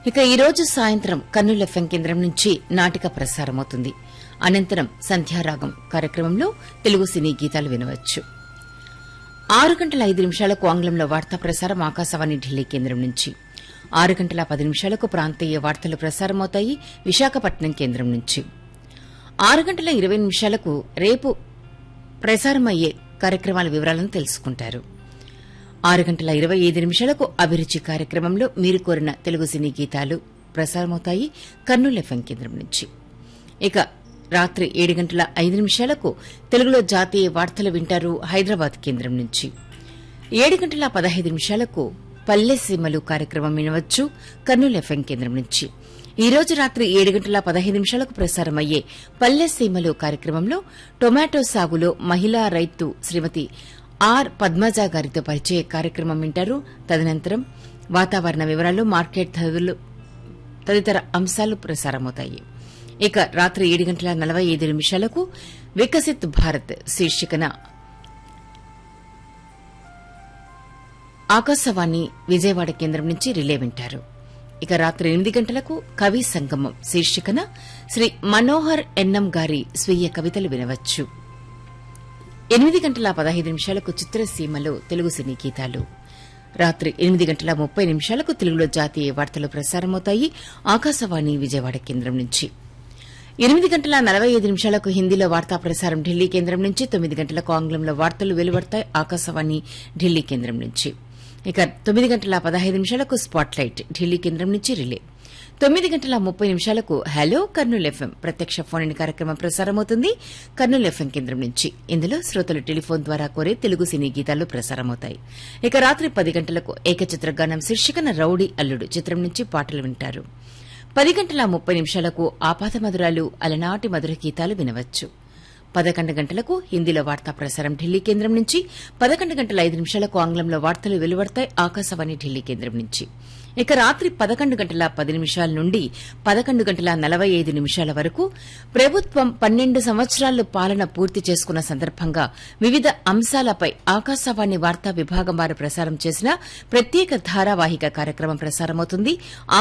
ఇక ఈ రోజు సాయంత్రం కర్నూలు ఎఫ్ఎం కేంద్రం నుంచి నాటిక ప్రసారమవుతుంది అనంతరం సంధ్యారాగం కార్యక్రమంలో తెలుగు సినీ గీతాలు వినవచ్చు ఆరు గంటల ఐదు నిమిషాలకు ఆంగ్లంలో వార్తా ప్రసారం ఆకాశవాణి ఢిల్లీ కేంద్రం నుంచి ఆరు గంటల పది నిమిషాలకు ప్రాంతీయ వార్తలు ప్రసారమవుతాయి విశాఖపట్నం కేంద్రం నుంచి ఆరు గంటల ఇరవై నిమిషాలకు రేపు ప్రసారమయ్యే కార్యక్రమాల వివరాలను తెలుసుకుంటారు ఆరు గంటల ఇరవై ఐదు నిమిషాలకు అభిరుచి కార్యక్రమంలో మీరు కోరిన తెలుగు సినీ గీతాలు ప్రసారమవుతాయి కర్నూలు ఎఫ్ఎం కేంద్రం నుంచి ఇక రాత్రి ఏడు గంటల ఐదు నిమిషాలకు తెలుగులో జాతీయ వార్తలు వింటారు హైదరాబాద్ కేంద్రం నుంచి ఏడు గంటల పదహైదు నిమిషాలకు పల్లె సీమలు కార్యక్రమం వినవచ్చు కర్నూలు ఎఫ్ఎం కేంద్రం నుంచి ఈ రోజు రాత్రి ఏడు గంటల పదహైదు నిమిషాలకు ప్రసారమయ్యే పల్లె సీమలు కార్యక్రమంలో టొమాటో సాగులో మహిళా రైతు శ్రీమతి ఆర్ పద్మజ గారితో పరిచయ కార్యక్రమం వింటారు తదనంతరం వాతావరణ వివరాలు మార్కెట్ ధరలు తదితర అంశాలు ప్రసారమవుతాయి ఇక రాత్రి ఏడు గంటల నలభై ఐదు నిమిషాలకు వికసిత్ భారత్ శీర్షికన ఆకాశవాణి విజయవాడ కేంద్రం నుంచి రిలే వింటారు ఇక రాత్రి ఎనిమిది గంటలకు కవి సంగమం శీర్షికన శ్రీ మనోహర్ ఎన్నం గారి స్వీయ కవితలు వినవచ్చు ఎనిమిది గంటల పదహైదు నిమిషాలకు చిత్రసీమలో తెలుగు సినీ గీతాలు రాత్రి ఎనిమిది గంటల ముప్పై నిమిషాలకు తెలుగులో జాతీయ వార్తలు ప్రసారమవుతాయి ఆకాశవాణి విజయవాడ కేంద్రం నుంచి ఎనిమిది గంటల నలభై ఐదు నిమిషాలకు హిందీలో వార్తా ప్రసారం ఢిల్లీ కేంద్రం నుంచి తొమ్మిది గంటలకు ఆంగ్లంలో వార్తలు వెలువడతాయి ఆకాశవాణి ఢిల్లీ కేంద్రం నుంచి ఇక తొమ్మిది గంటల పదహైదు నిమిషాలకు స్పాట్ లైట్ ఢిల్లీ కేంద్రం నుంచి రిలే తొమ్మిది గంటల ముప్పై నిమిషాలకు హలో కర్నూలు ఎఫ్ఎం ప్రత్యక్ష ఫోన్ ఇన్ కార్యక్రమం ప్రసారమవుతుంది కర్నూలు ఎఫ్ఎం కేంద్రం నుంచి ఇందులో శ్రోతలు టెలిఫోన్ ద్వారా కోరే తెలుగు సినీ గీతాలు ప్రసారమవుతాయి ఇక రాత్రి పది గంటలకు ఏకచిత్రగానం శీర్షికన రౌడీ అల్లుడు చిత్రం నుంచి పాటలు వింటారు పది గంటల ముప్పై నిమిషాలకు ఆపాత మధురాలు అలనాటి మధుర గీతాలు వినవచ్చు పదకొండు గంటలకు హిందీలో వార్తా ప్రసారం ఢిల్లీ కేంద్రం నుంచి పదకొండు గంటల ఐదు నిమిషాలకు ఆంగ్లంలో వార్తలు వెలువడతాయి ఆకాశవాణి ఢిల్లీ కేంద్రం నుంచి ఇక రాత్రి పదకొండు గంటల పది నిమిషాల నుండి పదకొండు గంటల నలభై ఐదు నిమిషాల వరకు ప్రభుత్వం పన్నెండు సంవత్సరాలు పాలన పూర్తి చేసుకున్న సందర్భంగా వివిధ అంశాలపై ఆకాశవాణి వార్తా విభాగం వారు ప్రసారం చేసిన ప్రత్యేక ధారావాహిక కార్యక్రమం ప్రసారమవుతుంది